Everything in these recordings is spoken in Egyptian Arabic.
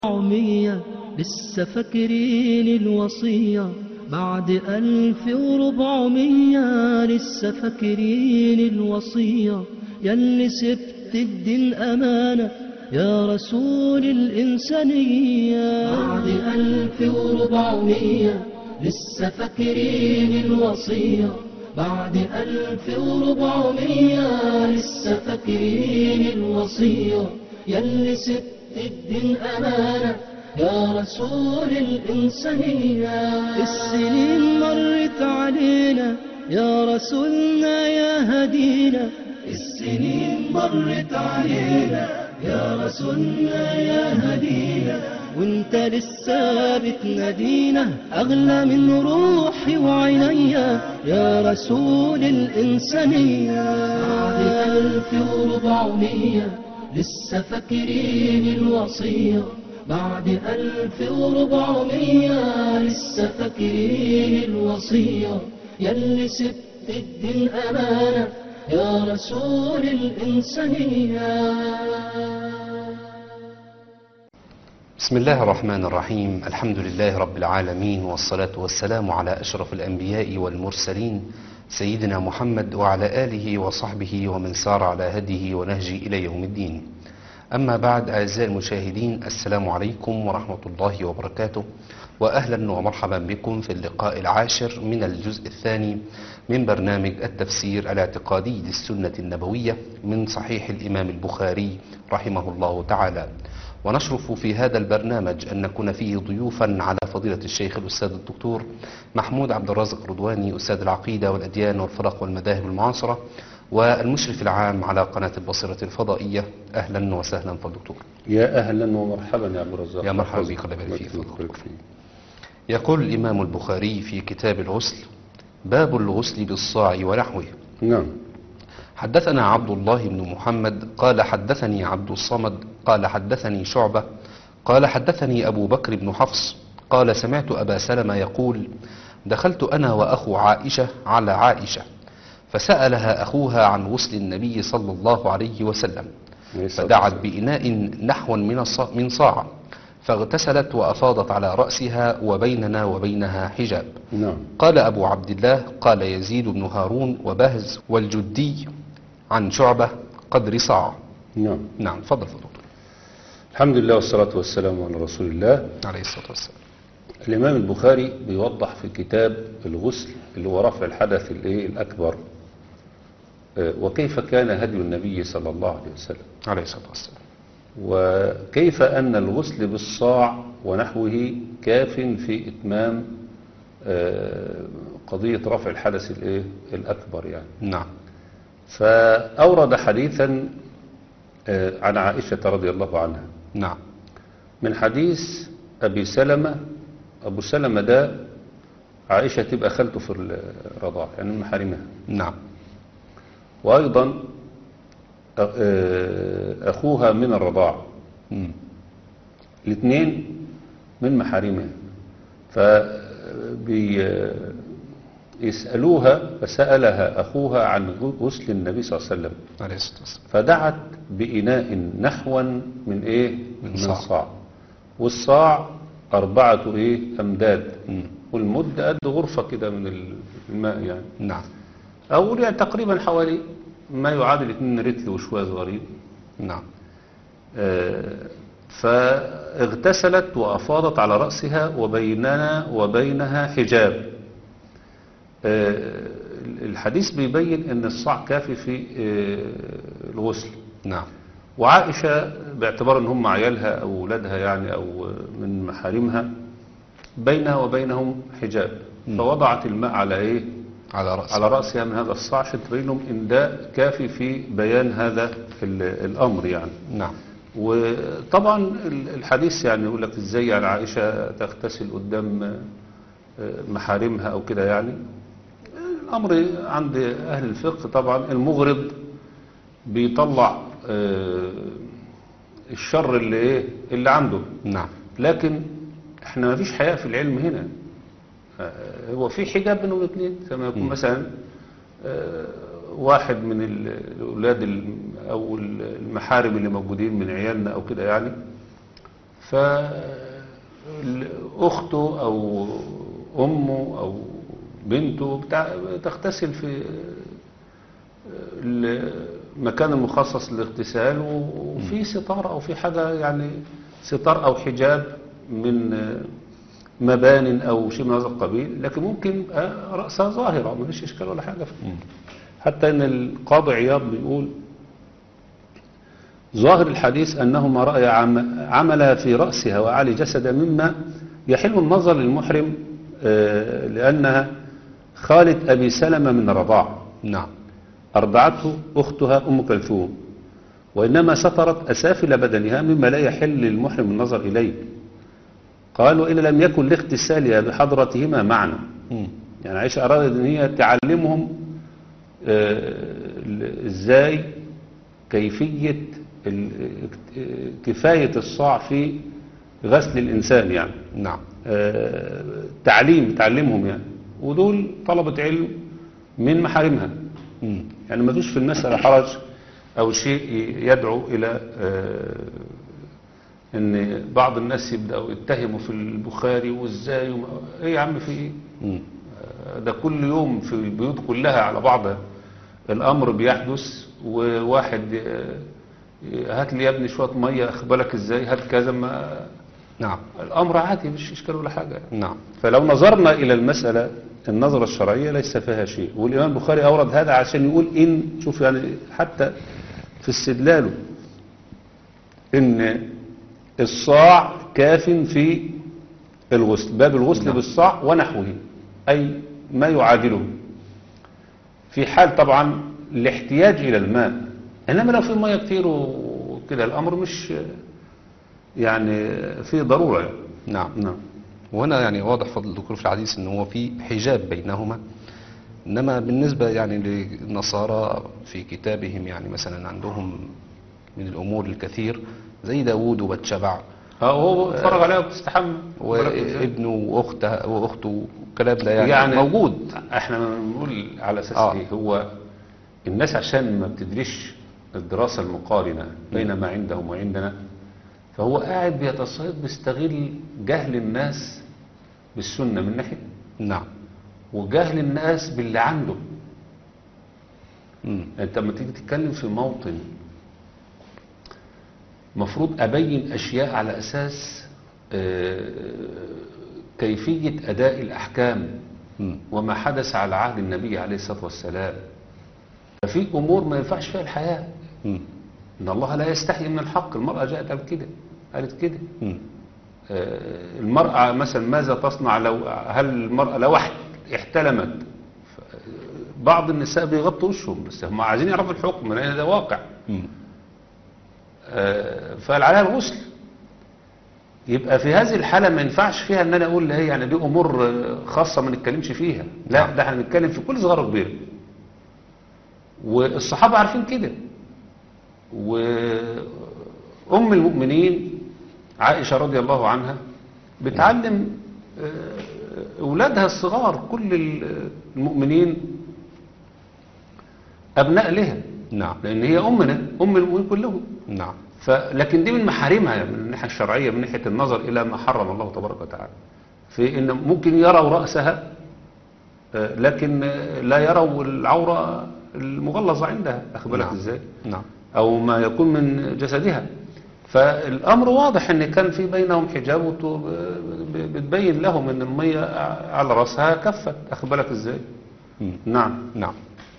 وربعمية لسه فاكرين الوصية بعد ألف وربعمية لسه فاكرين الوصية ياللي سبت الدين أمانة يا رسول الإنسانية بعد ألف وربعمية لسه فاكرين الوصية بعد ألف وربعمية لسه فاكرين الوصية ياللي سبت الدين أمانة يا رسول الإنسانية السنين مرت علينا يا رسولنا يا هدينا السنين مرت علينا يا رسولنا يا هدينا وانت لسه بتنادينا اغلى من روحي وعينيا يا رسول الانسانيه بعد الف وربعمية لسه فاكرين الوصيه بعد ألف وربعمية لسه فاكرين الوصية ياللي سبت الدين أمانة يا رسول الإنسانية بسم الله الرحمن الرحيم الحمد لله رب العالمين والصلاة والسلام على أشرف الأنبياء والمرسلين سيدنا محمد وعلى آله وصحبه ومن سار على هديه ونهجه إلى يوم الدين أما بعد أعزائي المشاهدين السلام عليكم ورحمة الله وبركاته وأهلا ومرحبا بكم في اللقاء العاشر من الجزء الثاني من برنامج التفسير الاعتقادي للسنة النبوية من صحيح الإمام البخاري رحمه الله تعالى ونشرف في هذا البرنامج أن نكون فيه ضيوفا على فضيلة الشيخ الأستاذ الدكتور محمود عبد الرازق رضواني أستاذ العقيدة والأديان والفرق والمذاهب المعاصرة والمشرف العام على قناة البصيرة الفضائية أهلا وسهلا فالدكتور يا اهلا ومرحبا يا ابو رزاق يا مرحبا بك، الله يبارك فيك. الله يبارك فيك. يقول الإمام البخاري في كتاب الغسل باب الغسل بالصاع ونحوه نعم حدثنا عبد الله بن محمد قال حدثني عبد الصمد قال حدثني شعبة قال حدثني أبو بكر بن حفص قال سمعت أبا سلمة يقول دخلت أنا وأخو عائشة على عائشة فسألها أخوها عن غسل النبي صلى الله عليه وسلم عليه الصلاة فدعت والسلام. بإناء نحو من الص- من صاع فاغتسلت وأفاضت على رأسها وبيننا وبينها حجاب نعم قال أبو عبد الله قال يزيد بن هارون وبهز والجدي عن شعبة قدر صاع نعم نعم فضل فضل الحمد لله والصلاة والسلام على رسول الله عليه الصلاة والسلام الإمام البخاري بيوضح في كتاب الغسل اللي هو رفع الحدث الإيه الأكبر آه، وكيف كان هدي النبي صلى الله عليه وسلم عليه الصلاة والسلام وكيف أن الغسل بالصاع ونحوه كاف في إتمام آه، قضية رفع الحدث الإيه الأكبر يعني نعم فأورد حديثا آه، عن عائشة رضي الله عنها نعم من حديث أبي سلمة أبو سلمة ده عائشة تبقى خالته في الرضاع يعني من محارمها نعم وأيضا آه، أخوها من الرضاع مم. الاثنين من محارمها فبيسألوها فسألها أخوها عن غسل النبي صلى الله عليه وسلم عليه الصلاة والسلام فدعت بإناء نحوا من إيه من من صاع. صاع والصاع أربعة إيه أمداد مم. والمد قد غرفة كده من الماء يعني نعم أو يعني تقريبا حوالي ما يعادل 2 رتل وشوية صغيرين نعم آه، فاغتسلت وأفاضت على رأسها وبيننا وبينها حجاب آه، الحديث بيبين أن الصاع كافي في آه، الغسل نعم وعائشة باعتبار ان هم عيالها او ولادها يعني او من محارمها بينها وبينهم حجاب فوضعت الماء على ايه على رأس على رأسها من هذا الصاع عشان تبين لهم ان ده كافي في بيان هذا ال- الامر يعني نعم وطبعا ال- الحديث يعني يقول لك ازاي يعني عائشة تغتسل قدام آه، محارمها او كده يعني الامر عند اهل الفقه طبعا المغرض بيطلع آه، الشر اللي ايه اللي عنده نعم لكن احنا ما فيش حياء في العلم هنا آه، هو في حجاب بينهم الاثنين كما يكون مثلا آه، واحد من ال- الاولاد ال- او ال- المحارم اللي موجودين من عيالنا او كده يعني فأخته أو أمه أو بنته بتاع تغتسل في المكان المخصص للاغتسال وفي ستار أو في حاجة يعني ستار أو حجاب من مبان أو شيء من هذا القبيل لكن ممكن يبقى رأسها ظاهرة ما فيش إشكال ولا حاجة فيه. حتى أن القاضي عياض بيقول ظاهر الحديث أنهما رأي عم- عملها في رأسها وعلى جسدها مما يحل النظر للمحرم آه، لأنها خالة أبي سلمة من الرضاع نعم أرضعته أختها أم كلثوم وإنما سترت أسافل بدنها مما لا يحل للمحرم النظر إليه قال وإن لم يكن لاغتسالها بحضرتهما معنى مم. يعني عائشة أرادت أن هي تعلمهم آه، ال- إزاي كيفية ال- آه، كفاية الصاع في غسل الإنسان يعني نعم آه، تعليم تعلمهم يعني ودول طلبة علم من محارمها مم. يعني ما فيش في المسألة حرج أو شيء يدعو إلى آه، أن بعض الناس يبدأوا يتهموا في البخاري وإزاي وما- إيه يا عم في إيه مم. آه، ده كل يوم في البيوت كلها على بعضها الأمر بيحدث وواحد آه، هات لي يا ابني شوية مية أخبرك إزاي هات كذا ما نعم الأمر عادي مش إشكال ولا حاجة نعم فلو نظرنا إلى المسألة النظرة الشرعية ليس فيها شيء والإمام البخاري أورد هذا عشان يقول إن شوف يعني حتى في استدلاله إن الصاع كاف في الغسل باب الغسل نعم. بالصاع ونحوه أي ما يعادله في حال طبعا الاحتياج إلى الماء إنما لو في مياه كتير وكده الأمر مش يعني في ضرورة يعني. نعم نعم وهنا يعني واضح فضل الدكتور في الحديث ان هو في حجاب بينهما انما بالنسبة يعني للنصارى في كتابهم يعني مثلا عندهم من الامور الكثير زي داوود وبتشبع اه هو اتفرج عليها وبتستحمى وابنه واخته واخته والكلام ده يعني, يعني يعني موجود احنا بنقول على اساس آه. ايه هو الناس عشان ما بتدريش الدراسة المقارنة بين ما عندهم وعندنا فهو قاعد بيتصيد بيستغل جهل الناس بالسنة من ناحية نعم وجهل الناس باللي عنده مم. انت لما تيجي تتكلم في موطن مفروض ابين اشياء على اساس آه، كيفية اداء الاحكام مم. وما حدث على عهد النبي عليه الصلاة والسلام ففي امور ما ينفعش فيها الحياة مم. ان الله لا يستحي من الحق المرأة جاءت قالت كده قالت كده مم. آه، المرأة مثلا ماذا تصنع لو هل المرأة لو احت- احتلمت ف- بعض النساء بيغطوا وشهم بس هم عايزين يعرفوا الحكم لان ده واقع مم. آه، فقال عليها الغسل يبقى في هذه الحالة ما ينفعش فيها ان انا اقول هي يعني دي امور آه، خاصة ما نتكلمش فيها لا نعم. ده احنا بنتكلم في كل صغيرة وكبيرة والصحابة عارفين كده وأم المؤمنين عائشة رضي الله عنها بتعلم آه، أولادها الصغار كل المؤمنين أبناء لها نعم لأن هي أمنا أم المؤمنين كلهم نعم ف... لكن دي من محارمها من الناحية الشرعية من ناحية النظر إلى ما حرم الله تبارك وتعالى في إن ممكن يروا رأسها آه، لكن آه، لا يروا العورة المغلظة عندها أخبرك نعم. إزاي نعم أو ما يكون من جسدها فالأمر واضح إن كان في بينهم حجاب وت- ب- بتبين لهم إن المية على رأسها كفت أخبرك إزاي مم. نعم نعم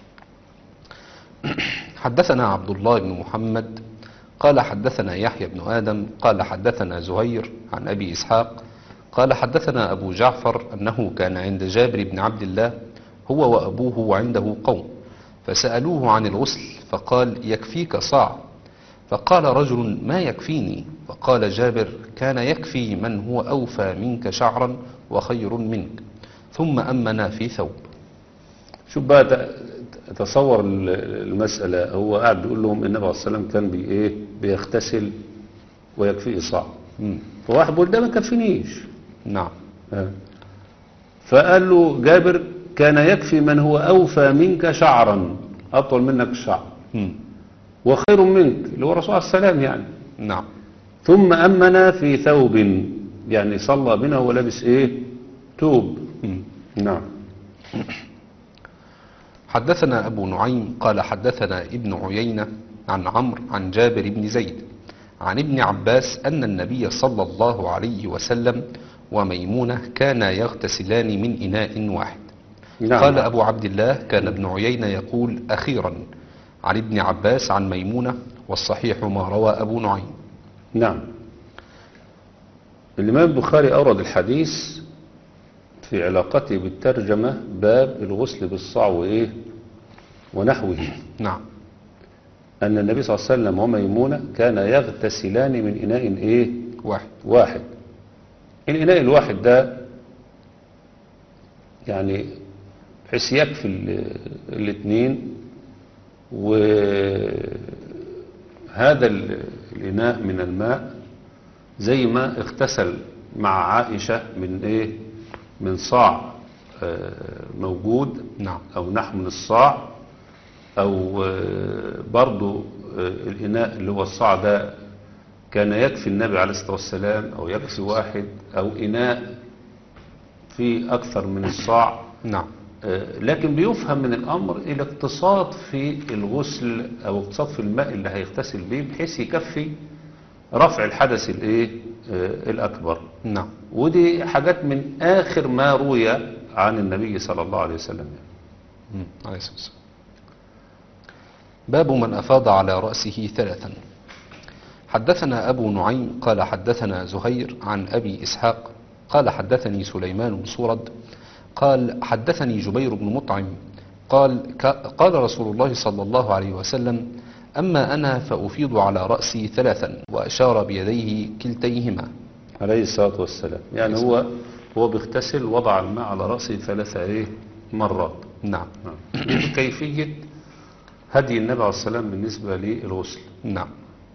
حدثنا عبد الله بن محمد قال حدثنا يحيى بن آدم قال حدثنا زهير عن أبي إسحاق قال حدثنا أبو جعفر أنه كان عند جابر بن عبد الله هو وأبوه وعنده قوم فسألوه عن الغسل فقال يكفيك صاع فقال رجل ما يكفيني فقال جابر كان يكفي من هو أوفى منك شعرا وخير منك ثم أمنا في ثوب شوف بقى ت- تصور ال- المسألة هو قاعد بيقول لهم النبي عليه الصلاة والسلام كان بي إيه بيغتسل ويكفيه صاع مم. فواحد بيقول ده ما كفينيش نعم ها. فقال له جابر كان يكفي من هو أوفى منك شعرا أطول منك الشعر مم. وخير منك اللي هو الرسول عليه السلام يعني نعم ثم أمنا في ثوب يعني صلى بنا وهو لابس إيه توب مم. نعم حدثنا أبو نعيم قال حدثنا ابن عيينة عن عمرو عن جابر بن زيد عن ابن عباس أن النبي صلى الله عليه وسلم وميمونة كانا يغتسلان من إناء واحد نعم قال أبو عبد الله كان ابن عيينة يقول أخيرا عن ابن عباس عن ميمونة والصحيح ما روى أبو نعيم نعم الإمام البخاري أورد الحديث في علاقته بالترجمة باب الغسل بالصاع وإيه ونحوه نعم أن النبي صلى الله عليه وسلم وميمونة كان يغتسلان من إناء إيه واحد واحد الإناء الواحد ده يعني بحيث يكفي ال- الاثنين وهذا ال- الإناء من الماء زي ما اغتسل مع عائشة من ايه من صاع آه، موجود نعم او نحو من الصاع او آه، برضو آه، الاناء اللي هو الصاع ده كان يكفي النبي عليه الصلاة والسلام او يكفي واحد او اناء في اكثر من الصاع نعم آه، لكن بيفهم من الامر الاقتصاد في الغسل او اقتصاد في الماء اللي هيغتسل به بحيث يكفي رفع الحدث الايه آه، الاكبر نعم ودي حاجات من آخر ما روي عن النبي صلى الله عليه وسلم مم. عليه الصلاة والسلام باب من أفاض على رأسه ثلاثا حدثنا أبو نعيم قال حدثنا زهير عن أبي إسحاق قال حدثني سليمان بن سورد قال حدثني جبير بن مطعم قال ك- قال رسول الله صلى الله عليه وسلم أما أنا فأفيض على رأسي ثلاثا وأشار بيديه كلتيهما عليه الصلاة والسلام يعني هو هو بيغتسل وضع الماء على رأسه ثلاثة إيه مرات نعم نعم. دي كيفية هدي النبي عليه الصلاة والسلام بالنسبة للغسل نعم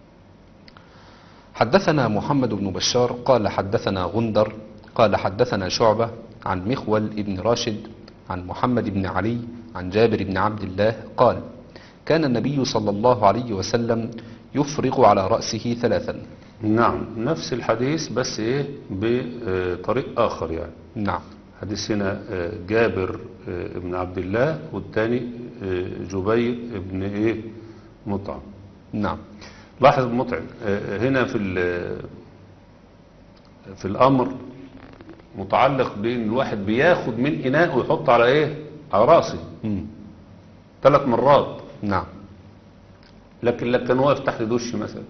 حدثنا محمد بن بشار قال حدثنا غندر قال حدثنا شعبة عن مخول بن راشد عن محمد بن علي عن جابر بن عبد الله قال كان النبي صلى الله عليه وسلم يفرغ على رأسه ثلاثا نعم نفس الحديث بس إيه بطريق آخر يعني نعم حديث هنا آه، جابر آه، ابن عبد الله والتاني آه، جبير ابن إيه مطعم نعم لاحظ مطعم آه، هنا في ال- في الامر متعلق بان الواحد بياخد من اناء ويحط على ايه على راسه مم. ثلاث مرات نعم لكن لو كان واقف تحت دش مثلا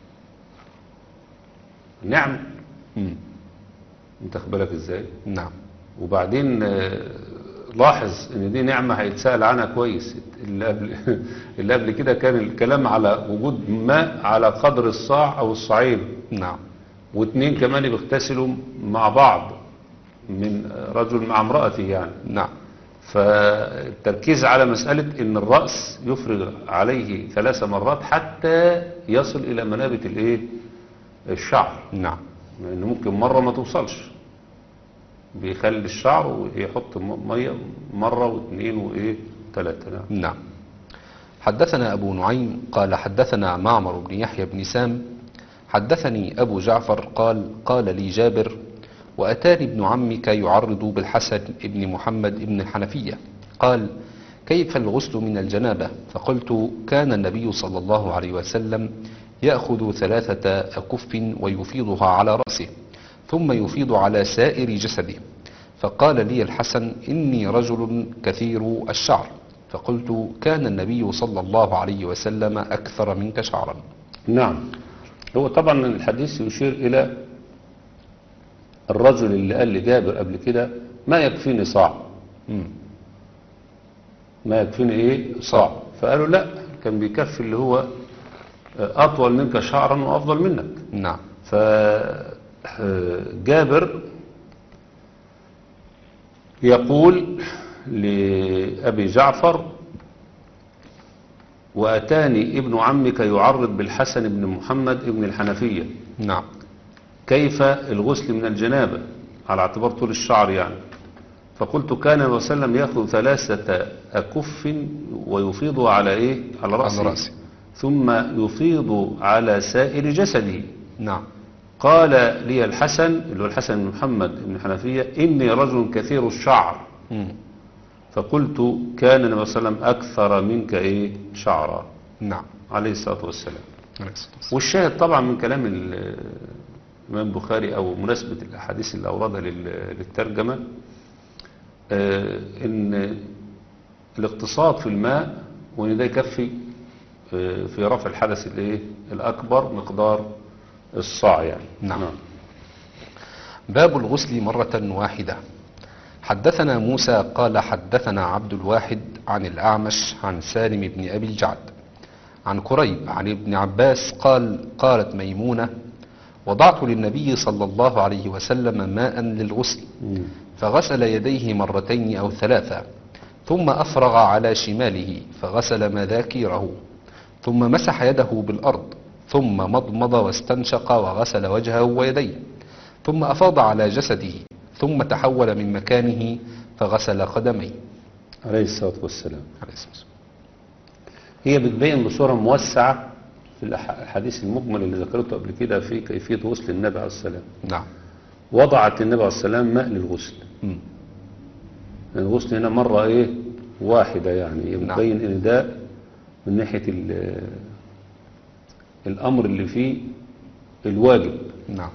نعم مم. انت خد بالك ازاي نعم وبعدين آه، لاحظ ان دي نعمة هيتسأل عنها كويس اللي قبل, اللي قبل كده كان الكلام على وجود ماء على قدر الصاع او الصاعين نعم واثنين كمان بيغتسلوا مع بعض من رجل مع امرأته يعني نعم فالتركيز على مسألة ان الرأس يفرغ عليه ثلاث مرات حتى يصل الى منابت الايه الشعر نعم لان ممكن مرة ما توصلش بيخلي الشعر ويحط م- مية مرة واثنين وايه ثلاثة نعم نعم حدثنا أبو نعيم قال حدثنا معمر بن يحيى بن سام حدثني أبو جعفر قال قال لي جابر وأتاني ابن عمك يعرض بالحسن ابن محمد ابن الحنفية قال كيف الغسل من الجنابة فقلت كان النبي صلى الله عليه وسلم يأخذ ثلاثة أكف ويفيضها على رأسه ثم يفيض على سائر جسده فقال لي الحسن إني رجل كثير الشعر فقلت كان النبي صلى الله عليه وسلم أكثر منك شعرا نعم هو طبعا الحديث يشير إلى الرجل اللي قال لجابر قبل كده ما يكفيني صاع مم. ما يكفيني ايه صاع فقالوا لا كان بيكفي اللي هو أطول منك شعرا وأفضل منك نعم فجابر يقول لأبي جعفر وأتاني ابن عمك يعرض بالحسن بن محمد ابن الحنفية نعم كيف الغسل من الجنابة على اعتبار طول الشعر يعني فقلت كان النبي صلى الله عليه وسلم يأخذ ثلاثة أكف ويفيض على إيه على رأسه على رأسه. ثم يفيض على سائر جسده نعم قال لي الحسن اللي هو الحسن بن محمد بن حنفية إني رجل كثير الشعر مم. فقلت كان النبي صلى الله عليه وسلم أكثر منك إيه شعرا نعم عليه الصلاة والسلام عليه الصلاة والسلام. والشاهد طبعا من كلام ال- الإمام البخاري أو مناسبة الأحاديث اللي أوردها لل- للترجمة آه، إن الاقتصاد في الماء وإن ده يكفي آه، في رفع الحدث الإيه الأكبر مقدار الصاع يعني نعم. باب الغسل مرة واحدة حدثنا موسى قال حدثنا عبد الواحد عن الأعمش عن سالم بن أبي الجعد عن كريب عن ابن عباس قال قالت ميمونة وضعت للنبي صلى الله عليه وسلم ماء للغسل مم. فغسل يديه مرتين أو ثلاثة ثم أفرغ على شماله فغسل مذاكيره ثم مسح يده بالأرض ثم مضمض واستنشق وغسل وجهه ويديه ثم أفاض على جسده ثم تحول من مكانه فغسل قدميه عليه الصلاة والسلام عليه الصلاة والسلام. هي بتبين بصورة موسعة في الأح- الحديث المجمل اللي ذكرته قبل كده في كيفية غسل النبي عليه السلام نعم وضعت النبي عليه السلام ماء للغسل مم. الغسل هنا مرة ايه واحدة يعني نعم. يبين ان ده من ناحية ال- الامر اللي فيه الواجب نعم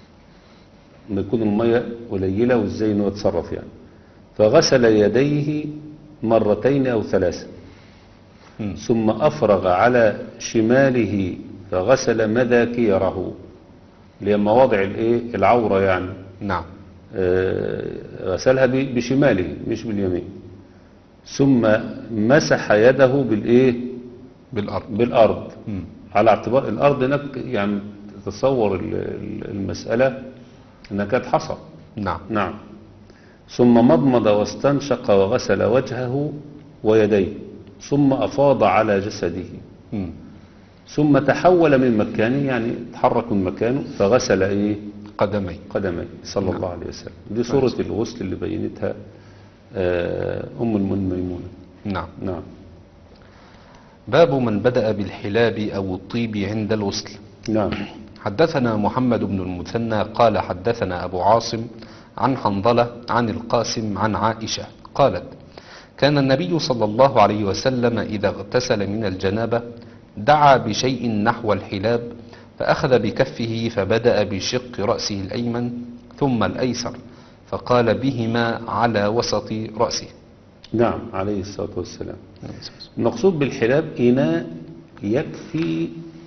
لما يكون المية قليلة وازاي انه يتصرف يعني فغسل يديه مرتين او ثلاثة مم. ثم افرغ على شماله فغسل مذاكيره اللي هي مواضع الايه العورة يعني نعم آه، غسلها ب- بشماله مش باليمين ثم مسح يده بالايه بالأرض بالارض مم. على اعتبار الارض هناك يعني تتصور ال- ال- المسألة انها كانت حصى نعم نعم ثم مضمض واستنشق وغسل وجهه ويديه ثم افاض على جسده مم. ثم تحول من مكانه يعني تحرك من مكانه فغسل ايه قدميه قدميه صلى الله عليه وسلم دي صورة الغسل اللي بينتها آه، أم المؤمنين ميمونة نعم نعم باب من بدأ بالحلاب أو الطيب عند الغسل نعم حدثنا محمد بن المثنى قال حدثنا أبو عاصم عن حنظلة عن القاسم عن عائشة قالت كان النبي صلى الله عليه وسلم إذا اغتسل من الجنابة دعا بشيء نحو الحلاب فأخذ بكفه فبدأ بشق رأسه الأيمن ثم الأيسر فقال بهما على وسط رأسه نعم عليه الصلاة والسلام المقصود بالحلاب إناء يكفي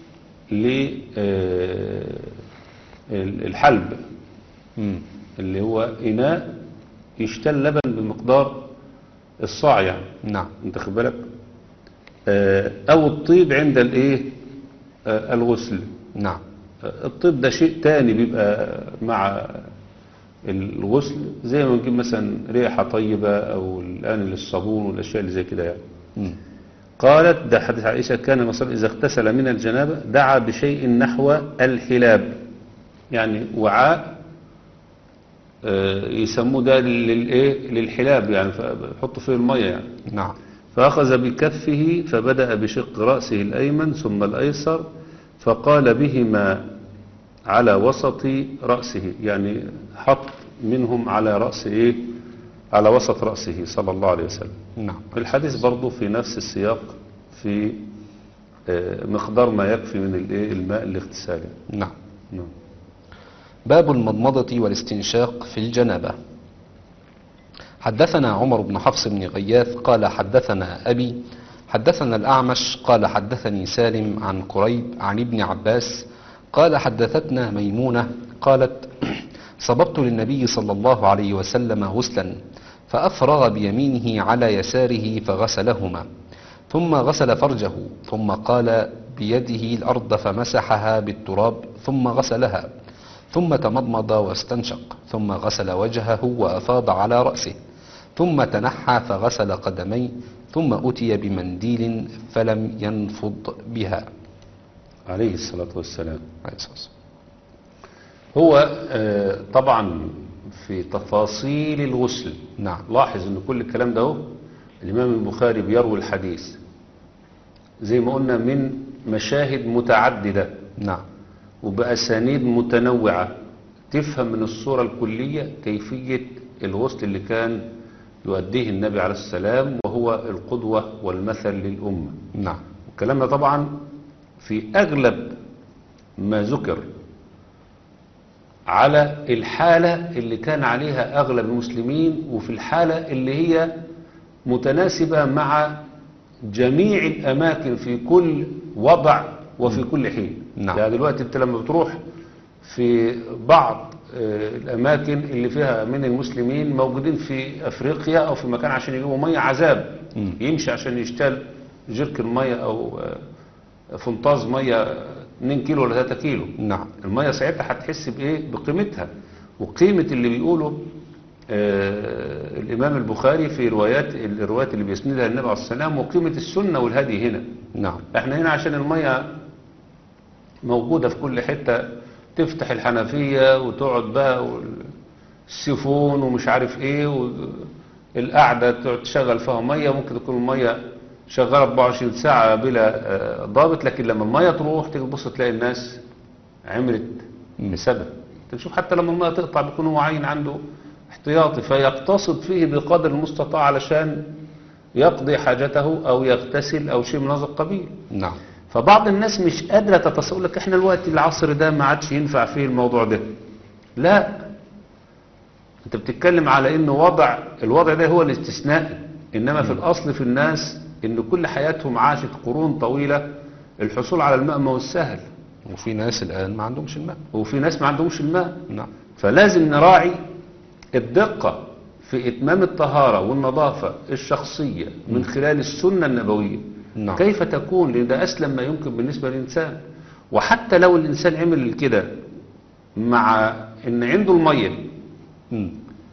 للحلب مم. اللي هو إناء يشتل لبن بمقدار الصاع يعني نعم انت خد بالك آه، او الطيب عند الايه آه، الغسل نعم آه، الطيب ده شيء تاني بيبقى مع الغسل زي ما نجيب مثلا ريحة طيبة او الآن للصابون والاشياء اللي زي كده يعني مم. قالت ده حديث عائشة كان مثلا إذا اغتسل من الجنابة دعا بشيء نحو الحلاب يعني وعاء آه، يسموه ده للايه للحلاب يعني فيحطوا فيه المية يعني نعم فأخذ بكفه فبدأ بشق رأسه الأيمن ثم الأيسر فقال بهما على وسط رأسه يعني حط منهم على رأس إيه على وسط رأسه صلى الله عليه وسلم نعم الحديث برضه في نفس السياق في آه، مقدار ما يكفي من الإيه الماء الاغتسال نعم نعم. باب المضمضة والاستنشاق في الجنابة حدثنا عمر بن حفص بن غياث قال حدثنا أبي حدثنا الأعمش قال حدثني سالم عن كريب عن ابن عباس قال حدثتنا ميمونة قالت صببت للنبي صلى الله عليه وسلم غسلا فأفرغ بيمينه على يساره فغسلهما ثم غسل فرجه ثم قال بيده الأرض فمسحها بالتراب ثم غسلها ثم تمضمض واستنشق ثم غسل وجهه وأفاض على رأسه ثم تنحى فغسل قدميه ثم أتي بمنديل فلم ينفض بها عليه الصلاة والسلام عليه الصلاة والسلام. هو آه، طبعا في تفاصيل الغسل نعم لاحظ ان كل الكلام ده هو الامام البخاري بيروي الحديث زي ما قلنا من مشاهد متعددة نعم وبأسانيد متنوعة تفهم من الصورة الكلية كيفية الغسل اللي كان يؤديه النبي عليه السلام وهو القدوة والمثل للأمة نعم الكلام ده طبعا في أغلب ما ذكر على الحالة اللي كان عليها أغلب المسلمين وفي الحالة اللي هي متناسبة مع جميع الأماكن في كل وضع وفي كل حين نعم. يعني دلوقتي أنت لما بتروح في بعض آه، الأماكن اللي فيها من المسلمين موجودين في أفريقيا أو في مكان عشان يجيبوا مية عذاب مم. يمشي عشان يشتال جركن مية أو آه، فنطاز مية 2 كيلو ولا 3 كيلو نعم المية ساعتها هتحس بإيه بقيمتها وقيمة اللي بيقوله آه الإمام البخاري في روايات الروايات اللي بيسندها النبي عليه السلام وقيمة السنة والهدي هنا نعم احنا هنا عشان المية موجودة في كل حتة تفتح الحنفية وتقعد بقى والسيفون ومش عارف ايه والقعدة تقعد تشغل فيها مية ممكن تكون المية شغالة 24 ساعة بلا آه، ضابط لكن لما المية تروح تيجي تبص تلاقي الناس عملت بسبب تشوف حتى لما المية تقطع بيكون هو عين عنده احتياطي فيقتصد فيه بقدر المستطاع علشان يقضي حاجته او يغتسل او شيء من هذا القبيل نعم فبعض الناس مش قادرة تتصور لك احنا الوقت العصر ده ما عادش ينفع فيه الموضوع ده لا انت بتتكلم على انه وضع الوضع ده هو الاستثنائي انما في الاصل في الناس ان كل حياتهم عاشت قرون طويلة الحصول على الماء ما هو سهل وفي ناس الآن ما عندهمش الماء وفي ناس ما عندهمش الماء نعم فلازم نراعي الدقة في إتمام الطهارة والنظافة الشخصية من خلال السنة النبوية نعم. كيف تكون لأن ده أسلم ما يمكن بالنسبة للإنسان وحتى لو الإنسان عمل كده مع إن عنده المية مم.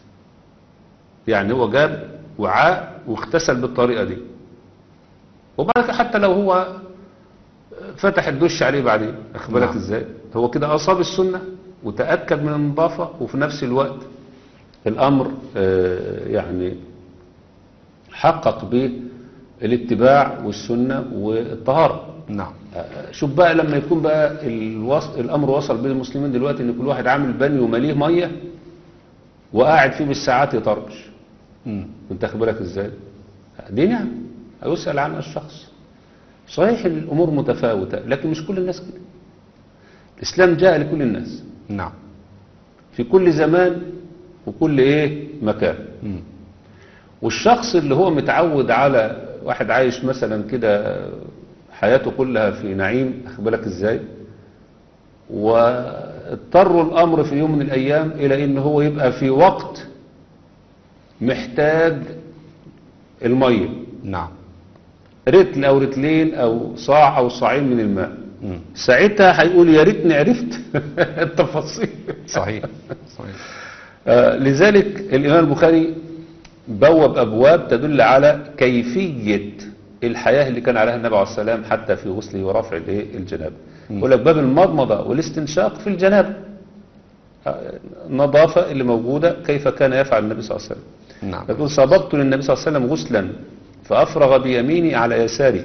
يعني هو جاب وعاء واغتسل بالطريقة دي وبعد كده حتى لو هو فتح الدش عليه بعدين اخد بالك نعم. ازاي هو كده اصاب السنة وتأكد من النظافة وفي نفس الوقت الامر آه، يعني حقق به الاتباع والسنة والطهارة نعم آه، شوف بقى لما يكون بقى الوص... الامر وصل بين المسلمين دلوقتي ان كل واحد عامل بني ومليه ميه وقاعد فيه بالساعات يطرش مم. انت واخد بالك ازاي دي نعم هيسأل عنها الشخص صحيح الامور متفاوتة لكن مش كل الناس كده الاسلام جاء لكل الناس نعم في كل زمان وكل ايه مكان مم. والشخص اللي هو متعود على واحد عايش مثلا كده حياته كلها في نعيم واخد بالك ازاي واضطروا الامر في يوم من الايام الى ان هو يبقى في وقت محتاج الميه نعم رتل او رتلين او صاع او صاعين من الماء مم. ساعتها هيقول يا ريتني عرفت التفاصيل صحيح صحيح آه، لذلك الإمام البخاري بوب أبواب تدل على كيفية الحياة اللي كان عليها النبي عليه السلام حتى في غسله ورفع الإيه؟ الجنابة يقول لك باب المضمضة والاستنشاق في الجنابة آه، النظافة اللي موجودة كيف كان يفعل النبي صلى الله عليه وسلم نعم يقول صببت للنبي صلى الله عليه وسلم غسلا فأفرغ بيميني على يساري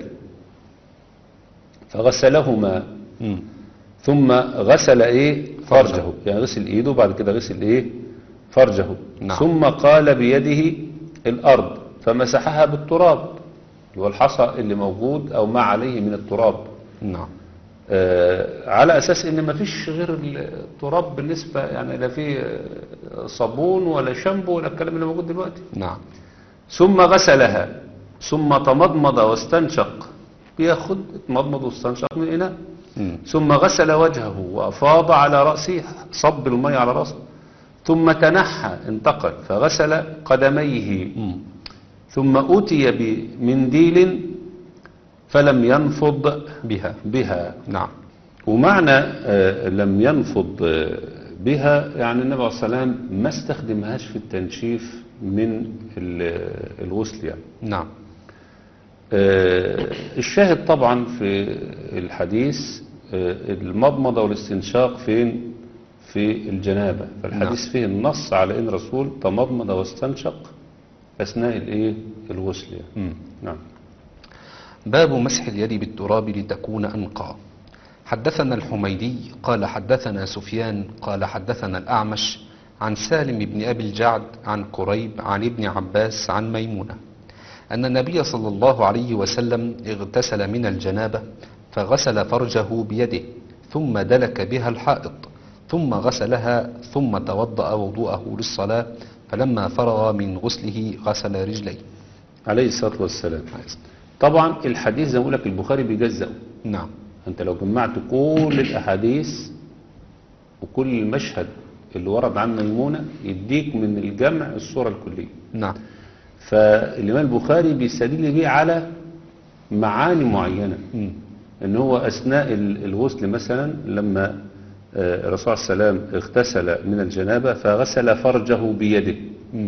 فغسلهما مم. ثم غسل ايه فرجه فرجه. يعني غسل ايده بعد كده غسل ايه فرجه نعم. ثم قال بيده الارض فمسحها بالتراب اللي هو الحصى اللي موجود او ما عليه من التراب نعم آه على اساس ان ما فيش غير التراب بالنسبه يعني لا في آه، صابون ولا شامبو ولا الكلام اللي موجود دلوقتي نعم ثم غسلها ثم تمضمض واستنشق بياخد اتمضمض واستنشق من اناء مم. ثم غسل وجهه وأفاض على رأسه صب المية على رأسه ثم تنحى انتقل فغسل قدميه مم. ثم أتي بمنديل فلم ينفض بها بها نعم ومعنى آه، لم ينفض آه، بها يعني النبي عليه الصلاة والسلام ما استخدمهاش في التنشيف من ال- الغسل يعني نعم آه، الشاهد طبعا في الحديث آه، المضمضة والاستنشاق فين في الجنابة فالحديث فيه النص على ان الرسول تمضمض واستنشق اثناء الايه الغسل يعني. مم. نعم باب مسح اليد بالتراب لتكون أنقى حدثنا الحميدي قال حدثنا سفيان قال حدثنا الأعمش عن سالم بن أبي الجعد عن كريب عن ابن عباس عن ميمونة أن النبي صلى الله عليه وسلم اغتسل من الجنابة فغسل فرجه بيده ثم دلك بها الحائط ثم غسلها ثم توضأ وضوءه للصلاة فلما فرغ من غسله غسل رجليه عليه الصلاة والسلام طبعا الحديث زي ما بقول لك البخاري بيجزأه نعم انت لو جمعت كل الاحاديث وكل المشهد اللي ورد عن ميمونة يديك من الجمع الصورة الكلية نعم فالإمام البخاري بيستدل بيه على معاني معينة مم. ان هو اثناء ال- الغسل مثلا لما آه، الرسول صلى الله عليه وسلم اغتسل من الجنابة فغسل فرجه بيده مم.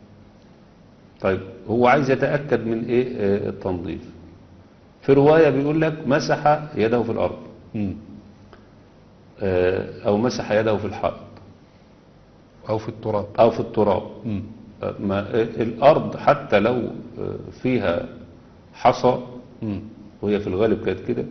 طيب هو عايز يتأكد من ايه آه، التنظيف في رواية بيقول لك مسح يده في الأرض مم. آه، أو مسح يده في الحائط أو في التراب أو في التراب مم. آه، ما آه، الأرض حتى لو آه، فيها حصى مم. وهي في الغالب كانت كده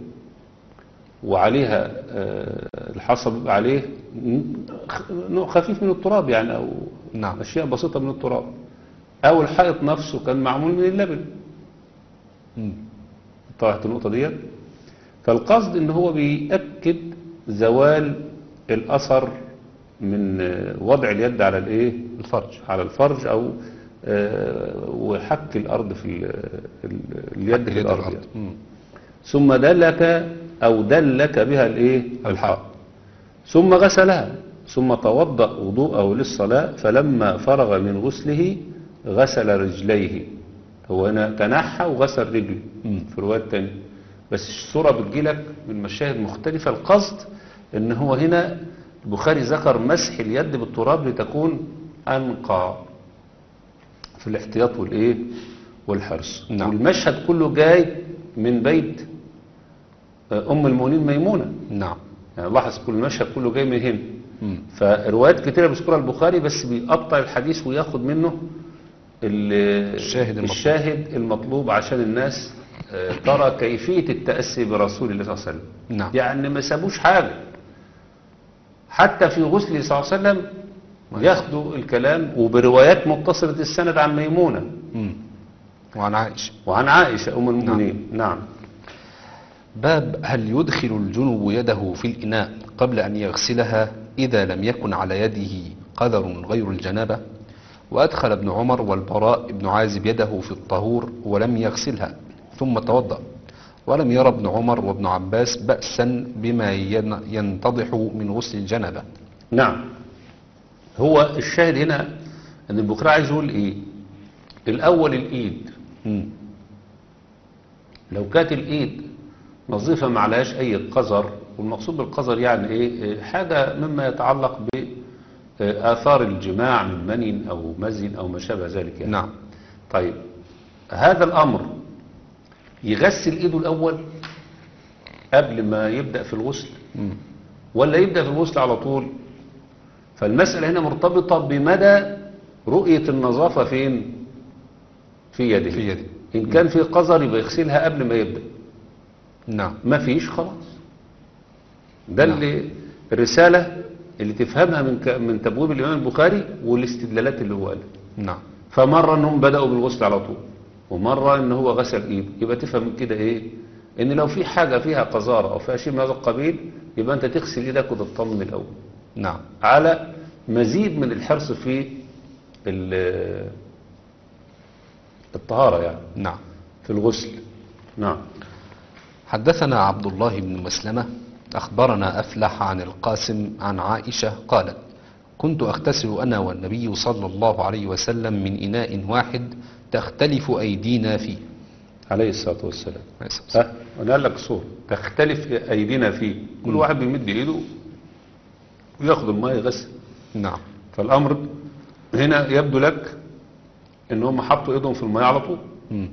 وعليها آه، الحصى بيبقى عليه خ- نوع خفيف من التراب يعني أو نعم. أشياء بسيطة من التراب أو الحائط نفسه كان معمول من اللبن مم. طلعت النقطة ديت فالقصد ان هو بيأكد زوال الأثر من آه، وضع اليد على الايه الفرج على الفرج او آه، وحك الارض في ال- ال- اليد في اليد الارض الأرض يعني. مم. ثم دلك او دلك بها الايه الحائط ثم غسلها ثم توضأ وضوءه للصلاة فلما فرغ من غسله غسل رجليه هو هنا تنحى وغسل رجله في رواية تانية بس الصورة بتجيلك من مشاهد مختلفة القصد ان هو هنا البخاري ذكر مسح اليد بالتراب لتكون أنقى في الاحتياط والايه والحرص نعم. والمشهد كله جاي من بيت آه، أم المؤمنين ميمونة نعم يعني لاحظ كل المشهد كله جاي من هنا مم. فروايات كتيرة بيذكرها البخاري بس بيقطع الحديث وياخد منه ال- الشاهد المطلوب. الشاهد المطلوب عشان الناس آه، ترى كيفية التأسي برسول الله صلى الله عليه وسلم نعم. يعني ما سابوش حاجة حتى في غسله صلى الله عليه وسلم ياخدوا الكلام وبروايات متصلة السند عن ميمونة مم. وعن عائشة وعن عائشة أم المؤمنين نعم باب هل يدخل الجنب يده في الإناء قبل أن يغسلها إذا لم يكن على يده قدر غير الجنابة وأدخل ابن عمر والبراء بن عازب يده في الطهور ولم يغسلها ثم توضأ ولم يرى ابن عمر وابن عباس بأسا بما ين- ينتضح من غسل الجنابة نعم هو الشاهد هنا ان البخاري عايز يقول ايه الاول الايد مم. لو كانت الايد نظيفة ما عليهاش اي قذر والمقصود بالقذر يعني ايه إيه، حاجة مما يتعلق بآثار الجماع من مني او مزي او ما شابه ذلك يعني نعم طيب هذا الامر يغسل ايده الاول قبل ما يبدأ في الغسل مم. ولا يبدأ في الغسل على طول فالمسألة هنا مرتبطة بمدى رؤية النظافة فين في يده في يده. إن كان في قذر يبقى يغسلها قبل ما يبدأ نعم ما فيش خلاص ده نعم. اللي الرسالة اللي تفهمها من ك... من تبويب الإمام البخاري والاستدلالات اللي هو قالها نعم فمرة انهم بدأوا بالغسل على طول ومرة ان هو غسل ايده يبقى تفهم من كده ايه ان لو في حاجة فيها قذارة او فيها شيء من هذا القبيل يبقى انت تغسل ايدك وتطمن الاول نعم على مزيد من الحرص في ال- الطهارة يعني نعم في الغسل نعم حدثنا عبد الله بن مسلمة أخبرنا أفلح عن القاسم عن عائشة قالت كنت أغتسل أنا والنبي صلى الله عليه وسلم من إناء واحد تختلف أيدينا فيه عليه الصلاة والسلام عليه الصلاة والسلام. ها انا قال لك صور تختلف ايدينا فيه كل واحد بيمد ايده وياخد الماء يغسل نعم فالامر هنا يبدو لك ان هم حطوا ايدهم في الماء على طول مم.